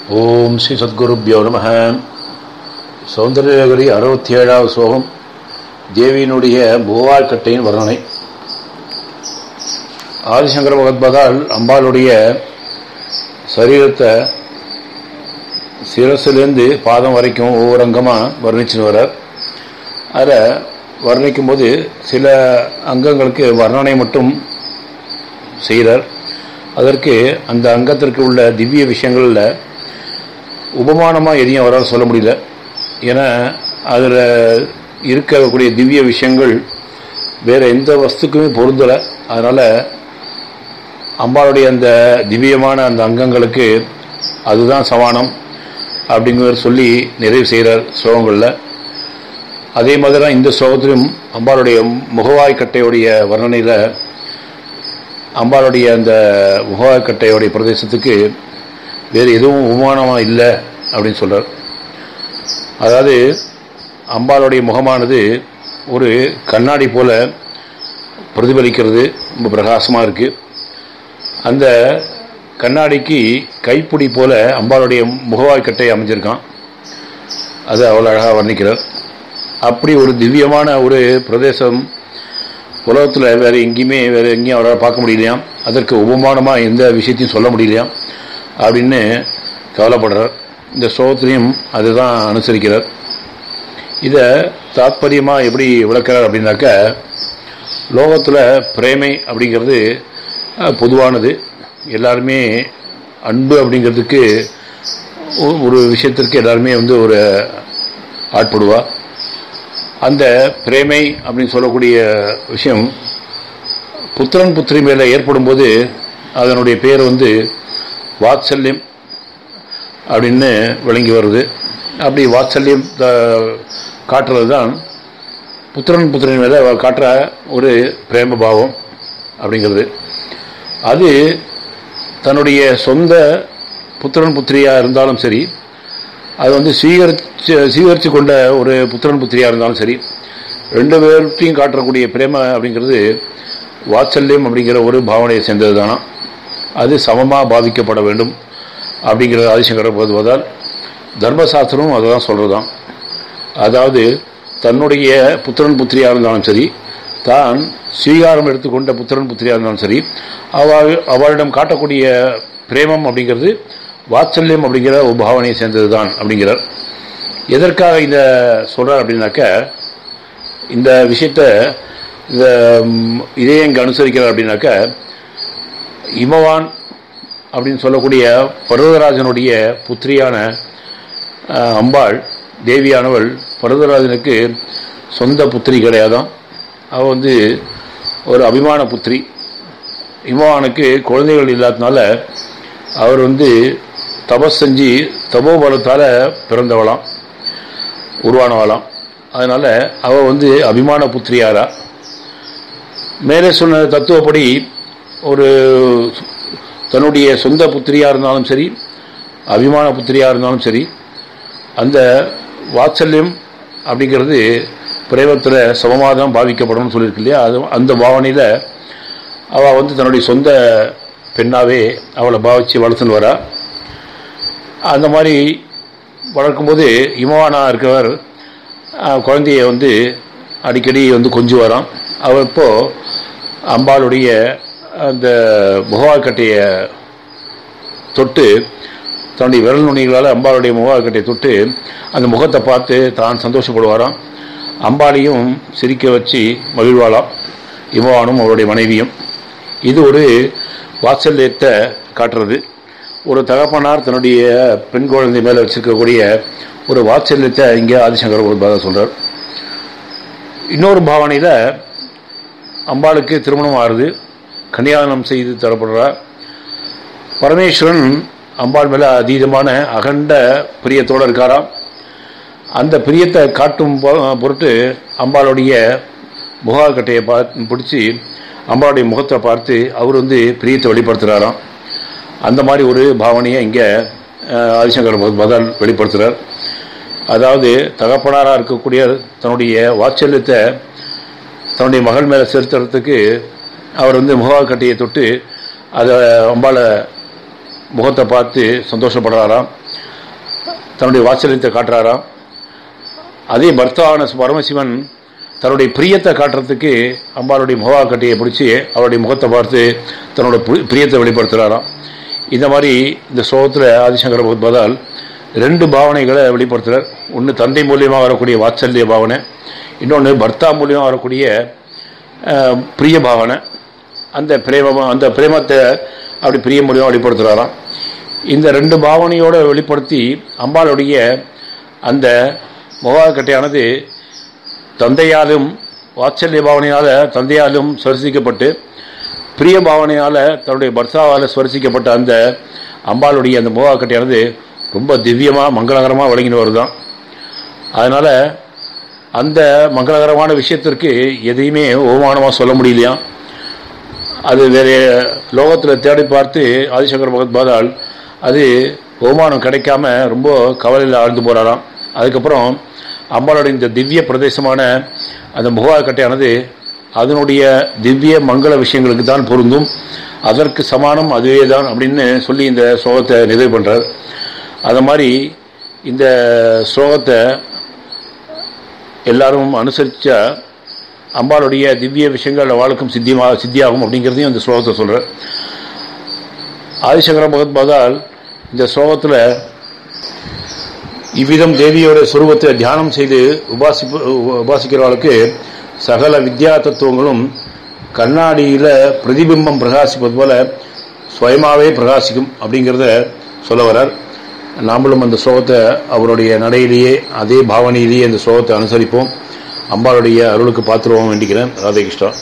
ஓம் ஸ்ரீ சத்குருப்யோ நம சௌந்தர்யகரி அறுபத்தி ஏழாவது ஸ்லோகம் தேவியினுடைய பூவாழ்கட்டையின் வர்ணனை ஆதிசங்கர பகவத்பாதால் அம்பாளுடைய சரீரத்தை சிரசிலேருந்து பாதம் வரைக்கும் ஒவ்வொரு அங்கமாக வர்ணிச்சுன்னு வர்றார் அதில் வர்ணிக்கும் போது சில அங்கங்களுக்கு வர்ணனை மட்டும் செய்கிறார் அதற்கு அந்த அங்கத்திற்கு உள்ள திவ்ய விஷயங்களில் உபமானமாக எதையும் அவரால் சொல்ல முடியல ஏன்னா அதில் இருக்கக்கூடிய திவ்ய விஷயங்கள் வேறு எந்த வஸ்துக்குமே பொருந்தலை அதனால் அம்பாளுடைய அந்த திவ்யமான அந்த அங்கங்களுக்கு அதுதான் சமானம் அப்படிங்கிற சொல்லி நிறைவு செய்கிறார் ஸ்லோகங்களில் அதே மாதிரி தான் இந்த ஸ்லோகத்திலும் அம்பாளுடைய முகவாய்க்கட்டையுடைய வர்ணனையில் அம்பாளுடைய அந்த முகவாய்க்கட்டையுடைய பிரதேசத்துக்கு வேறு எதுவும் உபமானமாக இல்லை அப்படின்னு சொல்கிறார் அதாவது அம்பாளுடைய முகமானது ஒரு கண்ணாடி போல பிரதிபலிக்கிறது ரொம்ப பிரகாசமாக இருக்குது அந்த கண்ணாடிக்கு கைப்பிடி போல அம்பாளுடைய முகவாய்க்கட்டை அமைஞ்சிருக்கான் அது அவ்வளோ அழகாக வர்ணிக்கிறார் அப்படி ஒரு திவ்யமான ஒரு பிரதேசம் உலகத்தில் வேறு எங்கேயுமே வேறு எங்கேயும் அவரால் பார்க்க முடியலையாம் அதற்கு உபமானமாக எந்த விஷயத்தையும் சொல்ல முடியலையாம் அப்படின்னு கவலைப்படுறார் இந்த ஸ்லோகத்திலையும் அதுதான் அனுசரிக்கிறார் இதை தாத்பரியமாக எப்படி விளக்கிறார் அப்படின்னாக்க லோகத்தில் பிரேமை அப்படிங்கிறது பொதுவானது எல்லாருமே அன்பு அப்படிங்கிறதுக்கு ஒரு விஷயத்திற்கு எல்லாருமே வந்து ஒரு ஆட்படுவா அந்த பிரேமை அப்படின்னு சொல்லக்கூடிய விஷயம் புத்திரன் புத்திரி மேலே ஏற்படும் போது அதனுடைய பேர் வந்து வாத்சல்யம் அப்படின்னு விளங்கி வருது அப்படி வாத்சல்யம் காட்டுறது தான் புத்திரன் புத்திரன் மேலே காட்டுற ஒரு பிரேம பாவம் அப்படிங்கிறது அது தன்னுடைய சொந்த புத்திரன் புத்திரியாக இருந்தாலும் சரி அது வந்து ஸ்வீகரிச்சு ஸ்வீகரித்து கொண்ட ஒரு புத்திரன் புத்திரியாக இருந்தாலும் சரி ரெண்டு பேர்த்தையும் காட்டக்கூடிய பிரேம அப்படிங்கிறது வாத்சல்யம் அப்படிங்கிற ஒரு பாவனையை சேர்ந்தது தானா அது சமமாக பாவிக்கப்பட வேண்டும் அப்படிங்கிற ஆதிசங்கர போதுவதால் தர்மசாஸ்திரம் அதை தான் சொல்கிறதான் அதாவது தன்னுடைய புத்திரன் புத்திரியாக இருந்தாலும் சரி தான் ஸ்வீகாரம் எடுத்துக்கொண்ட புத்திரன் புத்திரியாக இருந்தாலும் சரி அவள் அவளிடம் காட்டக்கூடிய பிரேமம் அப்படிங்கிறது வாத்சல்யம் அப்படிங்கிற ஒரு பாவனையை சேர்ந்தது தான் அப்படிங்கிறார் எதற்காக இதை சொல்கிறார் அப்படின்னாக்க இந்த விஷயத்த இந்த இதே இங்கே அனுசரிக்கிறார் அப்படின்னாக்க இமவான் அப்படின்னு சொல்லக்கூடிய பர்வதராஜனுடைய புத்திரியான அம்பாள் தேவியானவள் பர்வதராஜனுக்கு சொந்த புத்திரி கிடையாதான் அவள் வந்து ஒரு அபிமான புத்திரி இமவானுக்கு குழந்தைகள் இல்லாததுனால அவர் வந்து தபஸ் செஞ்சு தபோபலத்தால் பிறந்தவளாம் உருவானவளாம் அதனால் அவள் வந்து அபிமான புத்திரியாரா மேலே சொன்ன தத்துவப்படி ஒரு தன்னுடைய சொந்த புத்திரியாக இருந்தாலும் சரி அபிமான புத்திரியாக இருந்தாலும் சரி அந்த வாத்சல்யம் அப்படிங்கிறது பிரேமத்தில் சமமாக தான் பாவிக்கப்படணும்னு சொல்லியிருக்கு இல்லையா அது அந்த பாவனையில் அவள் வந்து தன்னுடைய சொந்த பெண்ணாகவே அவளை பாவித்து வளர்த்துன்னு வரா அந்த மாதிரி வளர்க்கும்போது இமவானா இருக்கவர் குழந்தைய வந்து அடிக்கடி வந்து கொஞ்சம் வரான் அவர் இப்போது அம்பாளுடைய அந்த முகவாக்கட்டையை தொட்டு தன்னுடைய விரல் நுனிகளால் அம்பாளுடைய முகவாக்கட்டையை தொட்டு அந்த முகத்தை பார்த்து தான் சந்தோஷப்படுவாராம் அம்பாளையும் சிரிக்க வச்சு மகிழ்வாளாம் இமவானும் அவருடைய மனைவியும் இது ஒரு வாத்சல்யத்தை காட்டுறது ஒரு தகப்பனார் தன்னுடைய பெண் குழந்தை மேலே வச்சிருக்கக்கூடிய ஒரு வாத்சல்யத்தை இங்கே ஆதிசங்கர் ஒரு பாதம் சொல்கிறார் இன்னொரு பாவனையில் அம்பாளுக்கு திருமணம் ஆறுது கன்னியாதானம் செய்து தரப்படுறார் பரமேஸ்வரன் அம்பாள் மேலே அதீதமான அகண்ட பிரியத்தோடு இருக்காராம் அந்த பிரியத்தை காட்டும் பொருட்டு அம்பாளுடைய முகாக்கட்டையை பார்த்து பிடிச்சி அம்பாளுடைய முகத்தை பார்த்து அவர் வந்து பிரியத்தை வெளிப்படுத்துகிறாராம் அந்த மாதிரி ஒரு பாவனையை இங்கே ஆதிசங்கர் பகவான் வெளிப்படுத்துகிறார் அதாவது தகப்பனாராக இருக்கக்கூடிய தன்னுடைய வாத்சல்யத்தை தன்னுடைய மகள் மேலே செலுத்துறதுக்கு அவர் வந்து முகவாக்கட்டையை தொட்டு அதை அம்பாளை முகத்தை பார்த்து சந்தோஷப்படுறாராம் தன்னுடைய வாத்சல்யத்தை காட்டுறாராம் அதே பர்த்தாவான பரமசிவன் தன்னுடைய பிரியத்தை காட்டுறதுக்கு அம்பாளுடைய முகா கட்டியை பிடிச்சி அவருடைய முகத்தை பார்த்து தன்னோட பு- பிரியத்தை வெளிப்படுத்துகிறாராம் இந்த மாதிரி இந்த ஸ்லோகத்தில் ஆதிசங்கர பகவத்பாதால் ரெண்டு பாவனைகளை வெளிப்படுத்துகிறார் ஒன்று தந்தை மூலியமாக வரக்கூடிய வாத்சல்ய பாவனை இன்னொன்று பர்த்தா மூலியமாக வரக்கூடிய அஹ், பிரிய பாவனை அந்த பிரேம அந்த பிரேமத்தை அப்படி பிரிய மூலியமாக வெளிப்படுத்துகிறாராம் இந்த ரெண்டு பாவனையோடு வெளிப்படுத்தி அம்பாளுடைய அந்த முகாக்கட்டையானது தந்தையாலும் வாத்சல்ய பாவனையால் தந்தையாலும் ஸ்பரிசிக்கப்பட்டு பிரிய பாவனையால் தன்னுடைய பர்த்தாவால் ஸ்பரிசிக்கப்பட்ட அந்த அம்பாளுடைய அந்த முகாக்கட்டையானது ரொம்ப திவ்யமாக மங்களகரமாக வழங்கின்னு வருதான் அதனால் அந்த மங்களகரமான விஷயத்திற்கு எதையுமே அவமானமாக சொல்ல முடியலையாம் அது வேறு லோகத்தில் தேடி பார்த்து ஆதிசங்கர் பகவத்பாதால் அது அவமானம் கிடைக்காம ரொம்ப கவலையில் ஆழ்ந்து போகிறாராம் அதுக்கப்புறம் அம்பாளோட இந்த திவ்ய பிரதேசமான அந்த முகாக்கட்டையானது அதனுடைய திவ்ய மங்கள விஷயங்களுக்கு தான் பொருந்தும் அதற்கு சமானம் அதுவே தான் அப்படின்னு சொல்லி இந்த ஸ்லோகத்தை நிறைவு பண்ணுறார் அது மாதிரி இந்த ஸ்லோகத்தை எல்லாரும் அனுசரித்தா அம்பாளுடைய திவ்ய விஷயங்கள் அவளுக்கும் சித்தியமாக சித்தியாகும் அப்படிங்கிறதையும் இந்த ஸ்லோகத்தை சொல்கிறார் ஆதிசங்கர பகவத்பாதால் இந்த ஸ்லோகத்தில் இவ்விதம் தேவியோட சுரூபத்தை தியானம் செய்து உபாசிப்பு உபாசிக்கிறவர்களுக்கு சகல வித்யா தத்துவங்களும் கண்ணாடியில் பிரதிபிம்பம் பிரகாசிப்பது போல சுயமாகவே பிரகாசிக்கும் அப்படிங்கிறத சொல்ல வரார் நாமளும் அந்த ஸ்லோகத்தை அவருடைய நடையிலேயே அதே பாவனையிலேயே இந்த ஸ்லோகத்தை அனுசரிப்போம் அம்பாளுடைய அருளுக்கு பாத்திரவும் வேண்டிக்கிறேன் ராதே கிருஷ்ணா